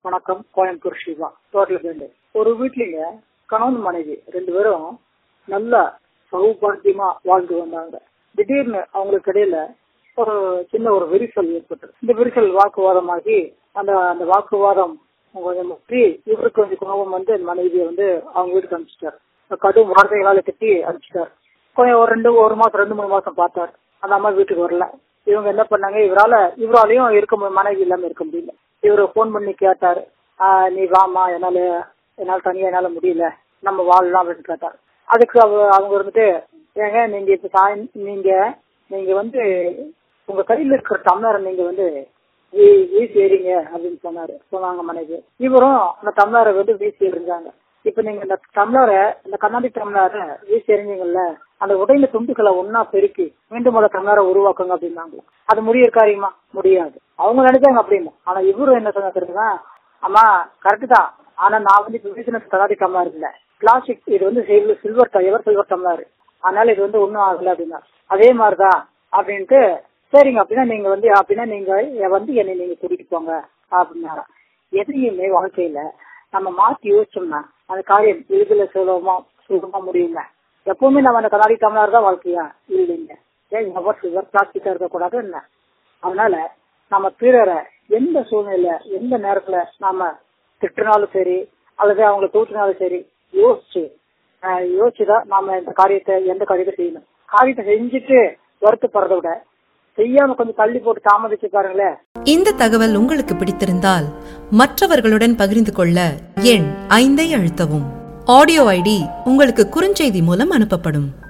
வணக்கம் Coimbatore Siva total pant ஒரு வீட்லங்க கணவன் மனைவி ரெண்டு பேரும் நல்லா சௌபாக்கியமா வாழ்ந்து வந்தாங்க திடீர்னு அவங்களுக்கு இடையில ஒரு சின்ன ஒரு விரிசல் ஏற்பட்டது இந்த விரிசல் வாக்குவாதமாகி அந்த அந்த வாக்குவாதம் கொஞ்சம் முற்றி இவருக்கு கொஞ்சம் கோபம் வந்து மனைவியை வந்து அவங்க வீட்டுக்கு அனுப்பிச்சிட்டாரு கடும் வார்த்தைகளால திட்டி அனுப்பிச்சிட்டாரு கொஞ்சம் ஒரு ரெண்டு ஒரு மாசம் ரெண்டு மூணு மாசம் பார்த்தாரு அந்த அம்மா வீட்டுக்கு வரல இவங்க என்ன பண்ணாங்க இவரால இவராலையும் இருக்க முடியும் மனைவி இல்லாம இருக்க முடியல இவரு போன் பண்ணி கேட்டாரு ஆஹ் நீ வாமா என்னால என்னால தனியா என்னால முடியல நம்ம வாழலாம் அப்படின்னு கேட்டாரு அதுக்கு அவ அவங்க இருந்துட்டு ஏங்க நீங்க இப்ப சாய் நீங்க நீங்க வந்து உங்க கையில இருக்கிற டம்ளரை நீங்க வந்து வீ- வீசி எறிங்க அப்படின்னு சொன்னாரு சொன்னாங்க மனைவி இவரும் அந்த டம்ளரை வந்து வீசி எறிஞ்சாங்க இப்ப நீங்க இந்த டம்ளரை இந்த கண்ணாடி டம்ளரை வீசி எறிஞ்சீங்கல்ல அந்த உடையில துண்டுகளை ஒன்னா பெருக்கி மீண்டும் அந்த டம்ளரை உருவாக்குங்க அப்படின்னாங்க அது முடிய காரியமா முடியாது அவங்க நினைச்சாங்க அப்படின்னு ஆனா இவரு என்ன சொன்னா தெரியுமா அம்மா கரெக்ட் தான் ஆனா நான் வந்து இப்ப வீசின கண்ணாடி டம்ளர் இல்ல பிளாஸ்டிக் இது வந்து சில்வர் எவர் சில்வர் டம்ளர் அதனால இது வந்து ஒண்ணும் ஆகல அப்படின்னா அதே மாதிரிதான் அப்படின்ட்டு சரிங்க அப்படின்னா நீங்க வந்து அப்படின்னா நீங்க வந்து என்னை நீங்க கூட்டிட்டு போங்க அப்படின்னாரா எதையுமே வாழ்க்கையில நம்ம மாத்தி யோசிச்சோம்னா அந்த காரியம் எளிதில சுலபமா சுலபமா முடியுங்க எப்பவுமே நம்ம அந்த கண்ணாடி டம்ளர் தான் வாழ்க்கையா இல்லைங்க ஏன் எவர் சில்வர் பிளாஸ்டிக்கா இருக்கக்கூடாது என்ன அதனால நம்ம பிறரை எந்த சூழ்நிலை எந்த நேரத்துல நாம திட்டினாலும் சரி அல்லது அவங்களை தூற்றினாலும் சரி யோசிச்சு ஆஹ் யோசிச்சுதான் நாம இந்த காரியத்தை எந்த காரியத்தை செய்யணும் காரியத்தை செஞ்சுட்டு வருத்தப்படுறதை விட செய்யாம கொஞ்சம் தள்ளி போட்டு தாமதிச்சு பாருங்களேன் இந்த தகவல் உங்களுக்கு பிடித்திருந்தால் மற்றவர்களுடன் பகிர்ந்து கொள்ள எண் ஐந்தை அழுத்தவும் ஆடியோ ஐடி உங்களுக்கு குறுஞ்செய்தி மூலம் அனுப்பப்படும்